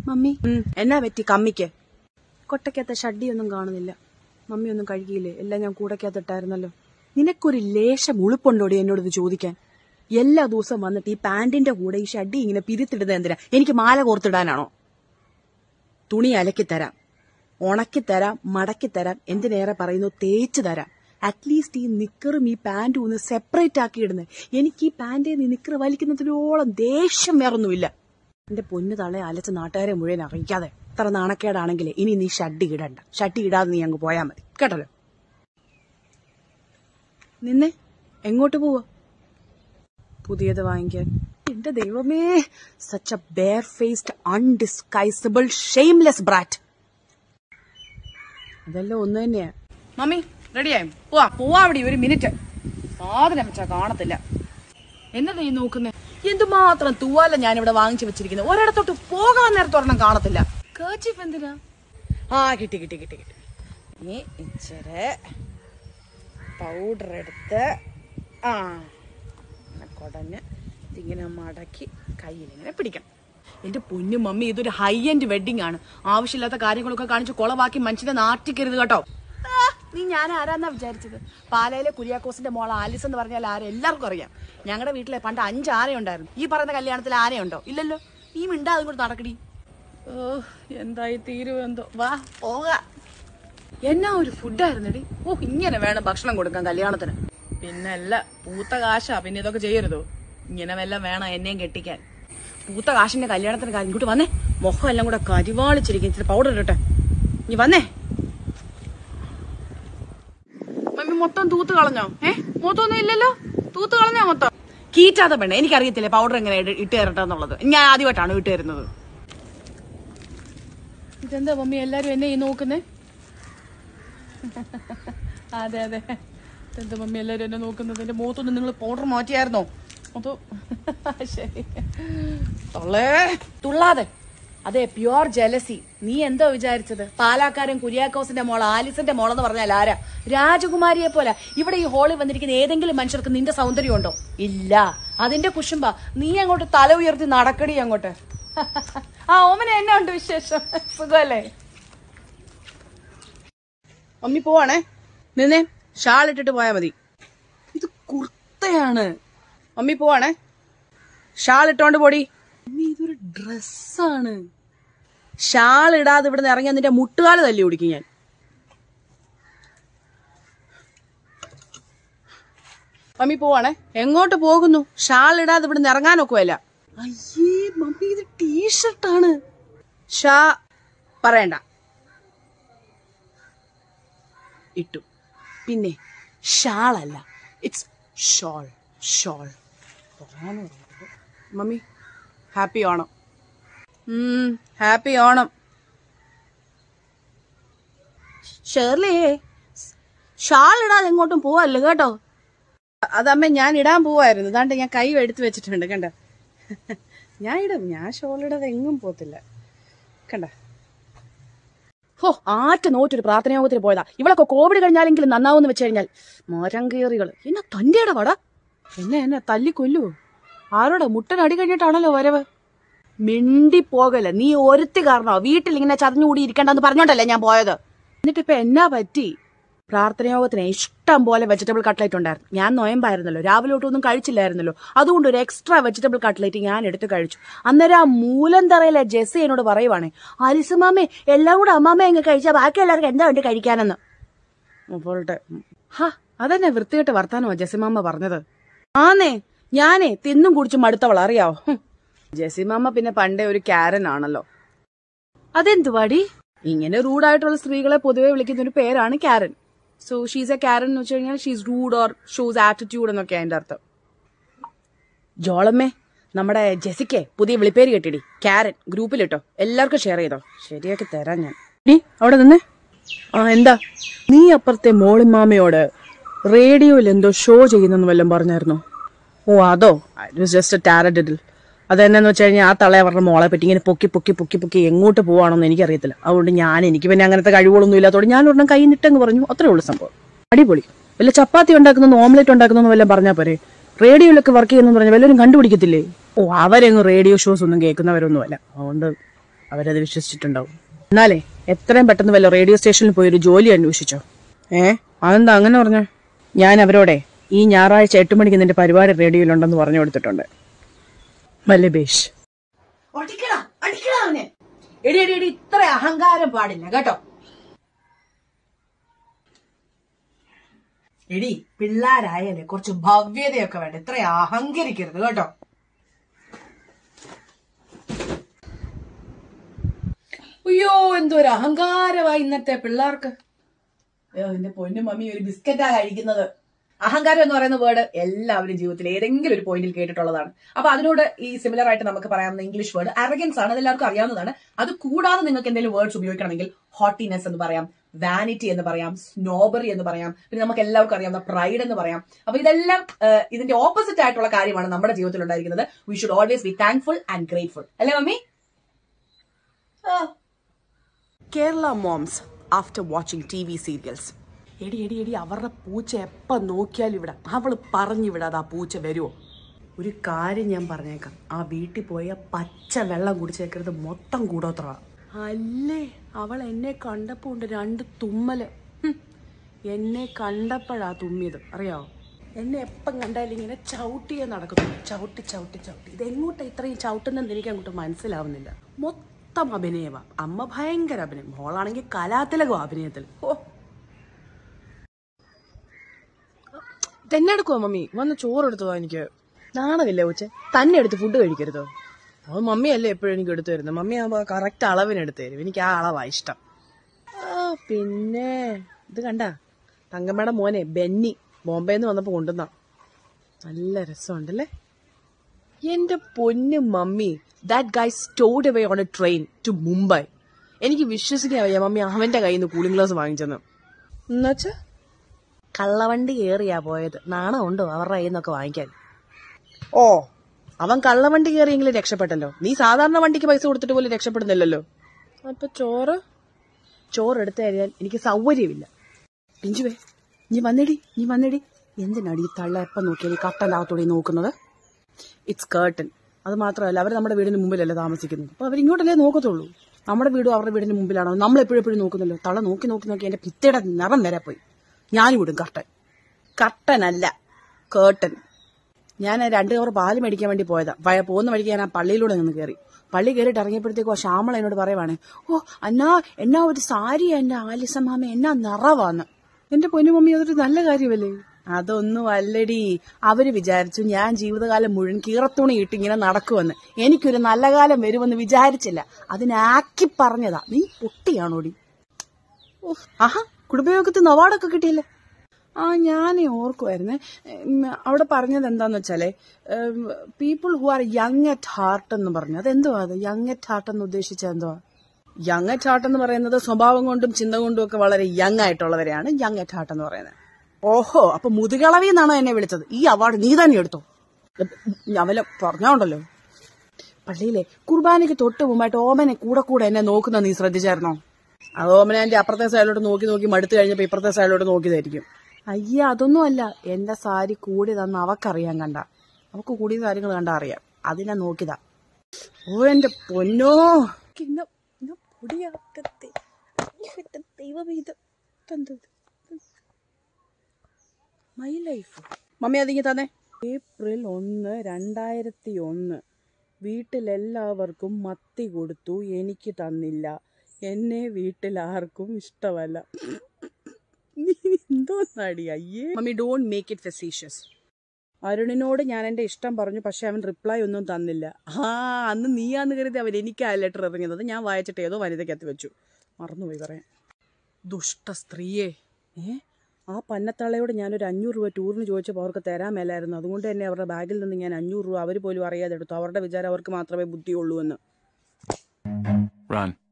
Mummy എന്നാ പറ്റി കമ്മിക്ക് കൊട്ടയ്ക്കകത്ത ഷഡ്ഡിയൊന്നും കാണുന്നില്ല മമ്മി ഒന്നും കഴുകിയില്ലേ എല്ലാം ഞാൻ കൂടക്കകത്തിട്ടായിരുന്നല്ലോ നിനക്കൊരു ലേശം ഉളുപ്പുണ്ടോടി എന്നോട് ഇത് ചോദിക്കാൻ എല്ലാ ദിവസവും വന്നിട്ട് ഈ പാന്റിന്റെ കൂടെ ഈ ഷഡ്ഡി ഇങ്ങനെ പിരിത്തിടുന്നത് എന്തിനാ എനിക്ക് മാല കോർത്തിടാനാണോ തുണി അലക്കി തരാം ഉണക്കി തരാം മടക്കി തരാം എന്തിനേറെ പറയുന്നു തേച്ച് തരാം അറ്റ്ലീസ്റ്റ് ഈ നിക്കറും ഈ പാന്റും ഒന്ന് സെപ്പറേറ്റ് ആക്കി ഇടുന്നത് എനിക്ക് ഈ പാന്റ് നീ നിക്കർ വലിക്കുന്നതിനോളം ദേഷ്യം വേറൊന്നുമില്ല എന്റെ പൊന്നു തളെ അലച്ച് നാട്ടുകാരെ മുഴുവൻ അറിയിക്കാതെ ഇത്ര നാണക്കേടാണെങ്കിൽ ഇനി നീ ഷഡ്ഡി ഇടണ്ട ഷഡ്ഡി ഇടാതെ നീ അങ്ങ് പോയാൽ മതി കേട്ടല്ലോ നിന്നെ എങ്ങോട്ട് പോവാ പുതിയത് വാങ്ങിക്കാൻ എന്റെ ദൈവമേ such a bare faced undisguisable shameless brat അതെല്ലാം ഒന്ന് തന്നെയാ മമ്മി റെഡിയായി പോവാ പോവാ അവിടെ ഒരു മിനിറ്റ് സാധനം വെച്ചാ കാണത്തില്ല എന്നതാ ഈ നോക്കുന്നേ എന്തുമാത്രം തൂവാല ഞാൻ ഇവിടെ വാങ്ങിച്ചു വെച്ചിരിക്കുന്നത് ഒരിടത്തോട്ട് പോകാൻ നേരത്തെ ഒരെണ്ണം കാണത്തില്ല കേച്ചിഫ് എന്തിനാ ആ കിട്ടി കിട്ടി കിട്ടി കിട്ടി ഇനി ഇച്ചിരി പൗഡർ എടുത്ത് ആ ഇങ്ങനെ കുടഞ്ഞ് ഇതിങ്ങനെ മടക്കി കയ്യിലിങ്ങനെ പിടിക്കണം എന്റെ പൊന്നു മമ്മി ഇതൊരു ഹൈ എൻഡ് വെഡിങ് ആണ് ആവശ്യമില്ലാത്ത കാര്യങ്ങളൊക്കെ കാണിച്ച് കൊളവാക്കി മനുഷ്യനെ നാട്ടിക്കരുത് കേട്ടോ ആ, നീ ഞാൻ ആരാന്നാ വിചാരിച്ചത് പാലയിലെ കുര്യാക്കോസിന്റെ മോൾ ആലിസ് എന്ന് പറഞ്ഞാൽ ആരെ എല്ലാവർക്കും അറിയാം ഞങ്ങളുടെ വീട്ടിലെ പണ്ട് അഞ്ച് ആനയുണ്ടായിരുന്നു ഈ പറയുന്ന കല്യാണത്തിൽ ആനയുണ്ടോ ഇല്ലല്ലോ നീ മിണ്ടാ അതും കൂടെ നടക്കടി ഓ എന്തായി തീരുവെന്തോ വാ പോകാ എന്നാ ഒരു ഫുഡായിരുന്നടി ഓ ഇങ്ങനെ വേണം ഭക്ഷണം കൊടുക്കാൻ കല്യാണത്തിന് പിന്നല്ല പൂത്ത കാശാ പിന്നെ ഇതൊക്കെ ചെയ്യരുതോ ഇങ്ങനെ വല്ല വേണം എന്നെയും കെട്ടിക്കാൻ പൂത്ത കാശിന്റെ കല്യാണത്തിന് കാര്യം ഇങ്ങോട്ട് വന്നേ മുഖം എല്ലാം കൂടെ കരിവാളിച്ചിരിക്കും ഇച്ചിരി പൗഡർ ഇടട്ടെ നീ വന്നേ മമ്മി മൊത്തം തൂത്ത് കളഞ്ഞോ ഏ മൊത്തമൊന്നും ഇല്ലല്ലോ തൂത്ത് കളഞ്ഞോ മൊത്തം കീറ്റാതെ പെണ്ണെ എനിക്കറിയത്തില്ലേ പൗഡർ എങ്ങനെ ഇട- ഇട്ട് തരട്ടെ എന്നുള്ളത് ഞാൻ ആദ്യമായിട്ടാണ് ഇട്ട് തരുന്നത് ഇതെന്താ മമ്മി എല്ലാരും എന്നെ ഈ നോക്കുന്നേ അതെ അതെ എന്താ മമ്മി എല്ലാരും എന്നെ നോക്കുന്നത് എന്റെ മുഖത്തൊന്നും നിങ്ങൾ പൗഡർ മാറ്റിയായിരുന്നോ അതോ ശരി തൊള്ളേ തുള്ളാതെ അതെ പ്യുവർ ജലസി നീ എന്തോ വിചാരിച്ചത് പാലാക്കാരൻ കുര്യാക്കോസിന്റെ മോൾ ആലിസിന്റെ മോളെന്ന് പറഞ്ഞാൽ ആരാ രാജകുമാരിയെ പോലെ ഇവിടെ ഈ ഹോളിൽ വന്നിരിക്കുന്ന ഏതെങ്കിലും മനുഷ്യർക്ക് നിന്റെ സൗന്ദര്യം ഉണ്ടോ ഇല്ല അതിന്റെ കുശുമ്പ നീ അങ്ങോട്ട് തല ഉയർത്തി നടക്കടി അങ്ങോട്ട് ആ ഓമന എന്നാ ഉണ്ട് വിശേഷം സുഖമല്ലേ മമ്മി പോവാണേ നിന്നെ ഷാൾ ഇട്ടിട്ട് പോയാ മതി ഇത് കുർത്തയാണ് മമ്മി പോവാണേ ഷാൾ ഇട്ടോണ്ട് പോടി മമ്മി ഇതൊരു ഡ്രസ്സാണ് ഷാൾ ഇടാതെ ഇവിടുന്ന് ഇറങ്ങി നിന്റെ മുട്ടുകാല് തല്ലി ഓടിക്കും ഞാൻ മമ്മി പോവാണേ എങ്ങോട്ട് പോകുന്നു ഷാൾ ഇടാതെ ഇവിടുന്ന് ഇറങ്ങാനൊക്കുമല്ല അയ്യേ മമ്മി ഇത് ടീഷർട്ടാണ് ഷാ പറയണ്ട ഇട്ടു പിന്നെ ഷാളല്ല it's shawl shawl mummy happy Onam happy Onam Shirley ഷാൾ ഇടാതെ എങ്ങോട്ടും പോവല്ലോ കേട്ടോ അതമ്മ ഞാൻ ഇടാൻ പോവായിരുന്നു അതാണ്ട് ഞാൻ കൈ എടുത്ത് വെച്ചിട്ടുണ്ട് കണ്ട ഞാൻ ഇടും ഞാൻ ഷോൾ ഇടാതെ എങ്ങും പോത്തില്ല കണ്ട ഹോ ആറ്റ നോറ്റൊരു പ്രാർത്ഥനയോഗത്തിന് പോയതാ ഇവളൊക്കെ കോവിഡ് കഴിഞ്ഞാലെങ്കിലും നന്നാവെന്ന് വെച്ച് കഴിഞ്ഞാൽ മരം കയറികൾ എന്നെ തന്റെയുടെ വട എന്നെ എന്നെ തല്ലിക്കൊല്ലുവോ ആരോടെ മുട്ടൻ അടി കഴിഞ്ഞിട്ടാണല്ലോ വരവ് മിണ്ടിപ്പോകല നീ ഒരുത്തി കാരണോ വീട്ടിൽ ഇങ്ങനെ ചതഞ്ഞുകൂടി ഇരിക്കണ്ടെന്ന് പറഞ്ഞോണ്ടല്ലേ ഞാൻ പോയത് എന്നിട്ട് ഇപ്പൊ എന്നാ പറ്റി പ്രാർത്ഥനയോഗത്തിന് ഇഷ്ടം പോലെ വെജിറ്റബിൾ കട്ട്ലേറ്റ് ഉണ്ടായിരുന്നു ഞാൻ നോയമ്പായിരുന്നല്ലോ രാവിലെ തൊട്ടൊന്നും കഴിച്ചില്ലായിരുന്നല്ലോ അതുകൊണ്ട് ഒരു എക്സ്ട്രാ വെജിറ്റബിൾ കട്ട്ലേറ്റ് ഞാൻ എടുത്ത് കഴിച്ചു അന്നേരം ആ മൂലന്തറയിലെ ജെസ്സി എന്നോട് പറയുവാണേ ആലിസുമാമേ എല്ലാം കൂടെ അമ്മാമ്മ എങ്ങ് കഴിച്ചാൽ ബാക്കി എല്ലാവർക്കും എന്താ വേണ്ടി കഴിക്കാനെന്ന് അപ്പോഴത്തെ ഹാ അതന്നെ വൃത്തികെട്ട് വർത്താനോ ജെസിമാമ്മ പറഞ്ഞത് ആന്നേ ഞാനേ തിന്നും കുടിച്ചും മടുത്തവൾ അറിയാവോ ഹും. ജെസിമാമ്മ പിന്നെ പണ്ടേ ഒരു കാരൻ ആണല്ലോ അതെന്തുവാടി ഇങ്ങനെ റൂഡായിട്ടുള്ള സ്ത്രീകളെ പൊതുവെ വിളിക്കുന്ന ഒരു പേരാണ് Karen so she's a Karen എന്ന് വെച്ച് കഴിഞ്ഞാൽ she's rude or shows attitude എന്നൊക്കെ അതിന്റെ അർത്ഥം ജോളമ്മേ നമ്മുടെ ജെസിക്കെ പുതിയ വിളിപ്പേര് കെട്ടിടി കാരൻ ഗ്രൂപ്പിലിട്ടോ എല്ലാവർക്കും ഷെയർ ചെയ്തോ ശരിയാക്കി തരാം ഞാൻ ഡി അവിടെ നിന്നേ ആ എന്താ നീ അപ്പുറത്തെ മോളിമാമയോട് റേഡിയോയിൽ എന്തോ ഷോ ചെയ്യുന്നെന്ന് വല്ലതും പറഞ്ഞായിരുന്നോ ഓ അതോ it was just a taradiddle അതെന്നു വെച്ച് കഴിഞ്ഞാൽ ആ തളയെ പറഞ്ഞ മോളെ പറ്റി ഇങ്ങനെ പൊക്കി പൊക്കി പൊക്കി പൊക്കി എങ്ങോട്ട് പോവാണെന്ന് എനിക്കറിയത്തില്ല അതുകൊണ്ട് ഞാൻ എനിക്ക് പിന്നെ അങ്ങനത്തെ കഴിവുകളൊന്നും ഇല്ലാത്തതുകൊണ്ട് ഞാൻ ഒരെണ്ണം കൈ നിട്ടെന്ന് പറഞ്ഞു അത്രേ ഉള്ളൂ സംഭവം അടിപൊളി വല്ല ചപ്പാത്തി ഉണ്ടാക്കുന്നു ഓംലെറ്റ് ഉണ്ടാക്കുന്നു വല്ലതും പറഞ്ഞാൽ പോരെ റേഡിയോയിലൊക്കെ വർക്ക് ചെയ്യുന്നു പറഞ്ഞാൽ വല്ലവരും കണ്ടുപിടിക്കത്തില്ലേ ഓ അവരങ്ങ് റേഡിയോ ഷോസ് ഒന്നും കേൾക്കുന്നവരൊന്നുമല്ല അതുകൊണ്ട് അവരത് വിശ്വസിച്ചിട്ടുണ്ടാവും എന്നാലേ എത്രയും പെട്ടെന്ന് വല്ല റേഡിയോ സ്റ്റേഷനിൽ പോയി ഒരു ജോലി അന്വേഷിച്ചോ ഏ അതെന്താ അങ്ങനെ പറഞ്ഞ ഞാൻ അവരോടെ ഈ ഞായറാഴ്ച എട്ട് മണിക്ക് നിന്റെ പരിപാടി റേഡിയോയിലുണ്ടെന്ന് പറഞ്ഞു കൊടുത്തിട്ടുണ്ട് മല്ലബേഷ് എടി എടി എടി ഇത്ര അഹങ്കാരം പാടില്ല കേട്ടോ എടി പിള്ളാരായാലേ കുറച്ച് ഭവ്യതയൊക്കെ വേണ്ട ഇത്ര അഹങ്കരിക്കരുത് കേട്ടോ അയ്യോ എന്തോ ഒരു അഹങ്കാരമായി ഇന്നത്തെ പിള്ളേർക്ക് അയ്യോ എന്റെ പൊന്നു മമ്മി ഒരു ബിസ്ക്കറ്റാ കഴിക്കുന്നത് അഹങ്കാരം എന്ന് പറയുന്ന വേർഡ് എല്ലാവരും ജീവിതത്തിൽ ഏതെങ്കിലും ഒരു പോയിന്റിൽ കേട്ടിട്ടുള്ളതാണ് അപ്പൊ അതിനോട് ഈ സിമിലർ ആയിട്ട് നമുക്ക് പറയാവുന്ന ഇംഗ്ലീഷ് വേർഡ് അറഗൻസ് ആണ് അത് എല്ലാവർക്കും അറിയാവുന്നതാണ് അത് കൂടാതെ നിങ്ങൾക്ക് എന്തെങ്കിലും വേർഡ്സ് ഉപയോഗിക്കണമെങ്കിൽ ഹോട്ടിനെസ് എന്ന് പറയാം വാനിറ്റി എന്ന് പറയാം സ്നോബറി എന്ന് പറയാം പിന്നെ നമുക്ക് എല്ലാവർക്കും അറിയാവുന്ന പ്രൈഡ് എന്ന് പറയാം അപ്പൊ ഇതെല്ലാം ഏഹ്, ഇതിന്റെ ഓപ്പോസിറ്റ് ആയിട്ടുള്ള കാര്യമാണ് നമ്മുടെ ജീവിതത്തിൽ ഉണ്ടായിരിക്കുന്നത് we should always be thankful and grateful അല്ലേ mummy Kerala moms after watching T V serials എടി എടി എടി അവരുടെ പൂച്ച എപ്പം നോക്കിയാലും ഇവിടെ അവള് പറഞ്ഞിവിടാതെ ആ പൂച്ച വരുമോ ഒരു കാര്യം ഞാൻ പറഞ്ഞേക്കാം ആ വീട്ടിൽ പോയ പച്ച വെള്ളം കുടിച്ചേക്കരുത് മൊത്തം കൂടോത്ര അല്ലേ അവൾ എന്നെ കണ്ടപ്പോ ഉണ്ട് രണ്ട് തുമ്മല് ഹും. എന്നെ കണ്ടപ്പോഴാ തുമ്മിയത് അറിയാവോ എന്നെ എപ്പം കണ്ടാലും ഇങ്ങനെ ചവിട്ടിയേ നടക്കുന്നു ചവിട്ടി ചവിട്ടി ചവിട്ടി ഇതെങ്ങോട്ടാ ഇത്രയും ചവിട്ടുന്നെന്ന് എനിക്ക് അങ്ങോട്ട് മനസ്സിലാവുന്നില്ല മൊത്തം അഭിനയമാ അമ്മ ഭയങ്കര അഭിനയം മോളാണെങ്കിൽ കലാതിലകം അഭിനയത്തിൽ ഓ തെന്നെടുക്കുവോ മമ്മി വന്ന് ചോറ് എടുത്തതോ എനിക്ക് നാണമില്ല ഉച്ച തന്നെ എടുത്ത് ഫുഡ് കഴിക്കരുതോ അത് മമ്മിയല്ലേ എപ്പോഴും എനിക്ക് എടുത്തു തരുന്നത് മമ്മി ആകുമ്പോ കറക്റ്റ് അളവിന് എടുത്തു തരും എനിക്ക് ആ അളവാ ഇഷ്ടം ആ പിന്നെ ഇത് കണ്ട തങ്കമ്മയുടെ മോനെ ബെന്നി ബോംബെയിൽ നിന്ന് വന്നപ്പോ കൊണ്ടുവന്ന നല്ല രസമുണ്ടല്ലേ എന്റെ പൊന്നു mummy that guy stowed away on a train to Mumbai എനിക്ക് വിശ്വസിക്കാൻ വയ്യ മമ്മി അവന്റെ കയ്യിൽ നിന്ന് കൂളിംഗ് ഗ്ലാസ് വാങ്ങിച്ചെന്ന് എന്നുവെച്ചാ കള്ളവണ്ടി കയറിയാ പോയത് നാണമുണ്ടോ അവരുടെ കയ്യിൽ നിന്നൊക്കെ വാങ്ങിക്കാൻ ഓ അവൻ കള്ളവണ്ടി കയറിയെങ്കിലും രക്ഷപ്പെട്ടല്ലോ നീ സാധാരണ വണ്ടിക്ക് പൈസ കൊടുത്തിട്ട് പോലും രക്ഷപ്പെടുന്നില്ലല്ലോ അപ്പൊ ചോറ് ചോറ് എടുത്തു കഴിഞ്ഞാൽ എനിക്ക് സൗകര്യമില്ല പിഞ്ചുവേ നീ വന്നിടി നീ വന്നിടി എന്തിനാടി ഈ തള്ള എപ്പം നോക്കിയാൽ ഈ കട്ടലാകത്തോടെ നോക്കുന്നത് ഇറ്റ്സ് കേർട്ടൻ അത് മാത്രമല്ല അവർ നമ്മുടെ വീടിന് മുമ്പിലല്ലേ താമസിക്കുന്നത് അപ്പൊ അവരിങ്ങോട്ടല്ലേ നോക്കത്തുള്ളൂ നമ്മുടെ വീടും അവരുടെ വീടിന് മുമ്പിലാണോ നമ്മൾ എപ്പോഴും എപ്പോഴും നോക്കുന്നല്ലോ തള്ള നോക്കി നോക്കി നോക്കി എന്റെ ഭിത്തിയുടെ നിറം വരെ പോയി ഞാനും വിടും കർട്ടൻ കർട്ടനല്ല കേർട്ടൻ ഞാൻ രണ്ട് കവർ പാല് മേടിക്കാൻ വേണ്ടി പോയതാ വയ പോകുന്ന വഴിക്ക് ഞാൻ ആ പള്ളിയിലൂടെ നിന്ന് കയറി പള്ളി കയറിയിട്ട് ഇറങ്ങിയപ്പോഴത്തേക്കും ആ ശ്യാമള എന്നോട് പറയുവാണ് ഓ അന്നാ എന്നാ ഒരു സാരി എന്റെ ആലിസമാമ എന്നാ നിറവാന്ന് എന്റെ പൊന്നുമമ്മി അതൊരു നല്ല കാര്യമല്ലേ അതൊന്നും അല്ലടി അവര് വിചാരിച്ചു ഞാൻ ജീവിതകാലം മുഴുവൻ കീറത്തുണി ഇട്ട് ഇങ്ങനെ നടക്കുമെന്ന് എനിക്കൊരു നല്ല കാലം വരുമെന്ന് വിചാരിച്ചില്ല അതിനാക്കി പറഞ്ഞതാ നീ പൊട്ടിയാണോടി ഉഫ്, ആഹാ കുടുംബയോഗത്തിന് അവാർഡൊക്കെ കിട്ടിയില്ലേ ആ ഞാൻ ഓർക്കുമായിരുന്നേ ഉം, അവിടെ പറഞ്ഞത് എന്താന്ന് വെച്ചാലേ people who are young at heart എന്ന് പറഞ്ഞു അതെന്തുവാ അത് യങ് അറ്റ് ഹാർട്ട് എന്ന് ഉദ്ദേശിച്ചത് എന്തുവാ യങ് അറ്റ് ഹാർട്ട് എന്ന് പറയുന്നത് സ്വഭാവം കൊണ്ടും ചിന്ത കൊണ്ടും ഒക്കെ വളരെ യങ് ആയിട്ടുള്ളവരെയാണ് യങ് അറ്റ് ഹാർട്ട് എന്ന് പറയുന്നത് ഓഹോ അപ്പൊ മുതുകളവി എന്നാണോ എന്നെ വിളിച്ചത് ഈ അവാർഡ് നീ തന്നെ എടുത്തോ അവല പറഞ്ഞോണ്ടല്ലോ പള്ളിയിലെ കുർബാനയ്ക്ക് തൊട്ട് മുമ്പായിട്ട് ഓമനെ കൂടെ കൂടെ എന്നെ നോക്കുന്ന നീ ശ്രദ്ധിച്ചായിരുന്നോ അത് ഓമനെ എന്റെ അപ്പുറത്തെ സൈഡിലോട്ട് നോക്കി നോക്കി മടുത്തു കഴിഞ്ഞപ്പോ ഇപ്പുറത്തെ സൈഡിലോട്ട് നോക്കിയതായിരിക്കും അയ്യ അതൊന്നും അല്ല എന്റെ സാരി കൂടി തന്ന അവക്കറിയാൻ കണ്ട അവക്ക് കൂടിയ കാര്യങ്ങൾ കണ്ട അറിയാം അതിനെ നോക്കിയതാ ഓ എന്റെ പൊന്നോ ഇന്ന- ഇന്ന പൊടിയാക്കത്തെ. എന്റെ ദൈവമേ ഇത് ഇതെന്തത്? മൈ ലൈഫ് മമ്മി അതിങ്ങി തന്നെ ഏപ്രിൽ ഒന്ന് രണ്ടായിരത്തി ഒന്ന് വീട്ടിലെല്ലാവർക്കും മത്തി കൊടുത്തു എനിക്ക് തന്നില്ല എന്നെ വീട്ടിൽ ആർക്കും ഇഷ്ടമല്ല നീ എന്തോന്നാടി അയ്യേ mummy don't make it facetious അരുണിനോട് ഞാൻ എന്റെ ഇഷ്ടം പറഞ്ഞു പക്ഷെ അവൻ റിപ്ലൈ ഒന്നും തന്നില്ല ആ അന്ന് നീയാന്ന് കരുതി അവൻ എനിക്ക് ആ ലെറ്റർ ഇറങ്ങിയത് ഞാൻ വായിച്ചിട്ട് ഏതോ വനിതയ്ക്കകത്ത് വെച്ചു മറന്നുപോയി പറയാൻ ദുഷ്ട സ്ത്രീയെ ഏ ആ പന്നത്തള്ളയോട് ഞാനൊരു അഞ്ഞൂറ് രൂപ ടൂറിന് ചോദിച്ചപ്പോൾ അവർക്ക് തരാൻ മേലായിരുന്നു അതുകൊണ്ട് തന്നെ അവരുടെ ബാഗിൽ നിന്ന് ഞാൻ അഞ്ഞൂറ് രൂപ അവർ പോലും അറിയാതെ എടുത്തു അവരുടെ വിചാരം അവർക്ക് മാത്രമേ ബുദ്ധിയുള്ളൂ എന്ന് Run.